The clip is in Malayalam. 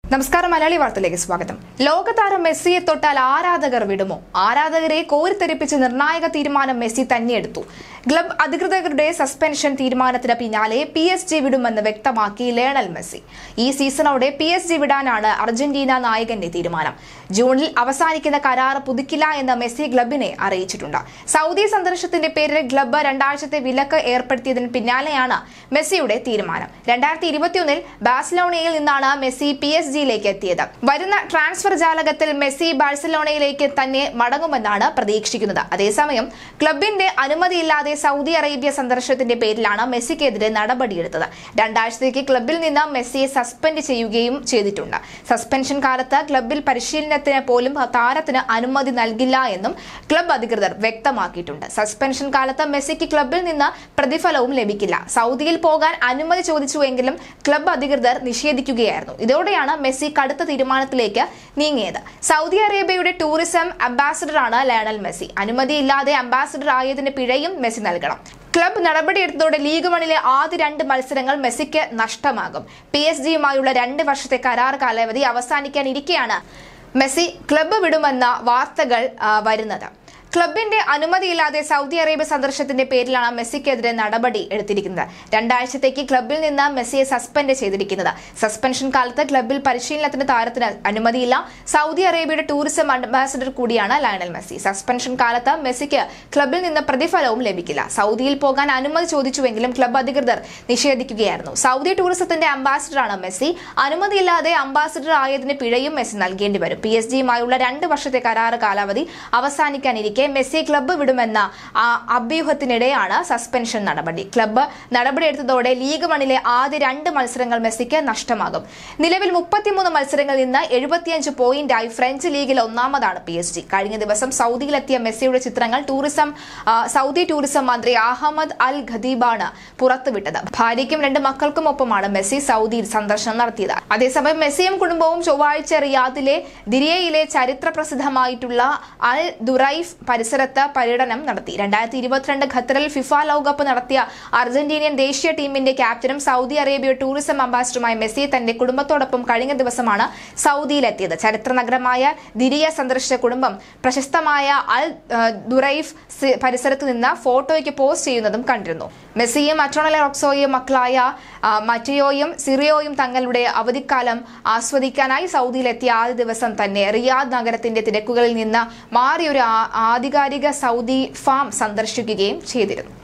നമസ്കാരം മലയാളി വാർത്തയിലേക്ക് സ്വാഗതം ലോകതാരം മെസ്സിയെ തൊട്ടാൽ ആരാധകർ വിടുമോ ആരാധകരെ കോരിത്തെറിപ്പിച്ച് നിർണായക തീരുമാനം മെസ്സി തന്നെ എടുത്തു ക്ലബ് അധികൃതരുടെ സസ്പെൻഷൻ തീരുമാനത്തിന് പിന്നാലെ പി എസ് ജി വിടുമെന്ന് വ്യക്തമാക്കി ലേണൽ മെസ്സി ഈ സീസണോടെ പി എസ് ജി വിടാനാണ് അർജന്റീന നായകന്റെ തീരുമാനം ജൂണിൽ അവസാനിക്കുന്ന കരാർ പുതുക്കില്ല എന്ന് മെസ്സി ക്ലബിനെ അറിയിച്ചിട്ടുണ്ട് സൗദി സന്ദർശനത്തിന്റെ പേരിൽ ക്ലബ്ബ് രണ്ടാഴ്ചത്തെ വിലക്ക് ഏർപ്പെടുത്തിയതിന് പിന്നാലെയാണ് മെസ്സിയുടെ തീരുമാനം രണ്ടായിരത്തി ഇരുപത്തിയൊന്നിൽ ബാഴ്സലോണയിൽ നിന്നാണ് മെസ്സി പി എസ് ജിയിലേക്ക് എത്തിയത് വരുന്ന ട്രാൻസ്ഫർ ജാലകത്തിൽ മെസ്സി ബാഴ്സലോണയിലേക്ക് തന്നെ മടങ്ങുമെന്നാണ് പ്രതീക്ഷിക്കുന്നത് അതേസമയം ക്ലബിന്റെ അനുമതിയില്ലാതെ സൗദി അറേബ്യ സന്ദർശനത്തിന്റെ പേരിലാണ് മെസ്സിക്കെതിരെ നടപടിയെടുത്തത് രണ്ടാഴ്ചത്തേക്ക് ക്ലബിൽ നിന്ന് മെസ്സിയെ സസ്പെൻഡ് ചെയ്യുകയും ചെയ്തിട്ടുണ്ട് സസ്പെൻഷൻ കാലത്ത് ക്ലബിൽ പരിശീലനത്തിന് പോലും താരത്തിന് അനുമതി നൽകില്ല എന്നും ക്ലബ് അധികൃതർ വ്യക്തമാക്കിയിട്ടുണ്ട് സസ്പെൻഷൻ കാലത്ത് മെസ്സിക്ക് ക്ലബിൽ നിന്ന് പ്രതിഫലവും ലഭിക്കില്ല സൗദിയിൽ പോകാൻ അനുമതി ചോദിച്ചുവെങ്കിലും ക്ലബ് അധികൃതർ നിഷേധിക്കുകയായിരുന്നു ഇതോടെയാണ് മെസ്സി കടുത്ത തീരുമാനത്തിലേക്ക് നീങ്ങിയത് സൗദി അറേബ്യയുടെ ടൂറിസം അംബാസിഡറാണ് ലയണൽ മെസ്സി അനുമതിയില്ലാതെ അംബാസിഡർ ആയതിന് പിഴയും മെസ്സി നൽകണം ക്ലബ് നടപടിയെടുത്തതോടെ ലീഗ് വണിലെ ആദ്യ രണ്ട് മത്സരങ്ങൾ മെസ്സിക്ക് നഷ്ടമാകും പി എസ് ജിയുമായുള്ള രണ്ട് വർഷത്തെ കരാർ കാലാവധി അവസാനിക്കാനിരിക്കെയാണ് മെസ്സി ക്ലബ്ബ് വിടുമെന്ന വാർത്തകൾ ആ, വരുന്നത് ക്ലബിന്റെ അനുമതിയില്ലാതെ സൗദി അറേബ്യ സന്ദർശനത്തിന്റെ പേരിലാണ് മെസ്സിക്കെതിരെ നടപടി എടുത്തിരിക്കുന്നത് രണ്ടാഴ്ചത്തേക്ക് ക്ലബിൽ നിന്ന് മെസ്സിയെ സസ്പെൻഡ് ചെയ്തിരിക്കുന്നത് സസ്പെൻഷൻ കാലത്ത് ക്ലബിൽ പരിശീലനത്തിന് താരത്തിന് അനുമതിയില്ല സൗദി അറേബ്യയുടെ ടൂറിസം അംബാസിഡർ കൂടിയാണ് ലയണൽ മെസ്സി സസ്പെൻഷൻ കാലത്ത് മെസ്സിക്ക് ക്ലബിൽ നിന്ന് പ്രതിഫലവും ലഭിക്കില്ല സൗദിയിൽ പോകാൻ അനുമതി ചോദിച്ചുവെങ്കിലും ക്ലബ് അധികൃതർ നിഷേധിക്കുകയായിരുന്നു സൗദി ടൂറിസത്തിന്റെ അംബാസിഡറാണ് മെസ്സി അനുമതിയില്ലാതെ അംബാസിഡർ ആയതിന് പിഴയും മെസ്സി നൽകേണ്ടി വരും പി എസ് ജിയുമായുള്ള രണ്ട് വർഷത്തെ കരാർ കാലാവധി അവസാനിക്കാനിരിക്കെ മെസ്സി ക്ലബ്ബ് വിടുമെന്ന ആ അഭ്യൂഹത്തിനിടെയാണ് സസ്പെൻഷൻ നടപടി ക്ലബ്ബ് നടപടിയെടുത്തതോടെ ലീഗ് വണിലെ ആദ്യ രണ്ട് മത്സരങ്ങൾ മെസ്സിക്ക് നഷ്ടമാകും നിലവിൽ മുപ്പത്തിമൂന്ന് മത്സരങ്ങളിൽ നിന്ന് എഴുപത്തിയഞ്ച് പോയിന്റായി ഫ്രഞ്ച് ലീഗിൽ ഒന്നാമതാണ് പി എസ് ജി കഴിഞ്ഞ ദിവസം സൗദിയിലെത്തിയ മെസ്സിയുടെ ചിത്രങ്ങൾ ടൂറിസം ആ, സൗദി ടൂറിസം മന്ത്രി അഹമ്മദ് അൽ ഖദീബാണ് പുറത്തുവിട്ടത് ഭാര്യയ്ക്കും രണ്ട് മക്കൾക്കും ഒപ്പമാണ് മെസ്സി സൗദിയിൽ സന്ദർശനം നടത്തിയത് അതേസമയം മെസ്സിയും കുടുംബവും ചൊവ്വാഴ്ച റിയാദിലെ ദിരിയയിലെ ചരിത്ര പ്രസിദ്ധമായിട്ടുള്ള അൽ ദുറൈഫ് പരിസരത്ത് പര്യടനം നടത്തി രണ്ടായിരത്തി ഇരുപത്തിരണ്ട് ഖത്തറിൽ ഫിഫ ലോകകപ്പ് നടത്തിയ അർജന്റീനിയൻ ദേശീയ ടീമിന്റെ ക്യാപ്റ്റനും സൗദി അറേബ്യ ടൂറിസം അംബാസിഡറുമായ മെസ്സി തന്റെ കുടുംബത്തോടൊപ്പം കഴിഞ്ഞ ദിവസമാണ് സൗദിയിലെത്തിയത് ചരിത്ര നഗരമായ ദിരിയ സന്ദർശിച്ച കുടുംബം പ്രശസ്തമായ അൽ ആ, ദുറൈഫ് സി- പരിസരത്ത് നിന്ന് ഫോട്ടോയ്ക്ക് പോസ്റ്റ് ചെയ്യുന്നതും കണ്ടിരുന്നു മെസ്സിയും അറ്റോണലെ റോക്സോയും മക്കളായ ആ, മറ്റിയോയും സിറിയോയും തങ്ങളുടെ അവധിക്കാലം ആസ്വദിക്കാനായി സൗദിയിലെത്തിയ ആദ്യ ദിവസം തന്നെ റിയാദ് നഗരത്തിന്റെ തിരക്കുകളിൽ നിന്ന് മാറിയൊരു ആ- ആധികാരിക സൗദി ഫാം സന്ദർശിക്കുകയും ചെയ്തിരുന്നു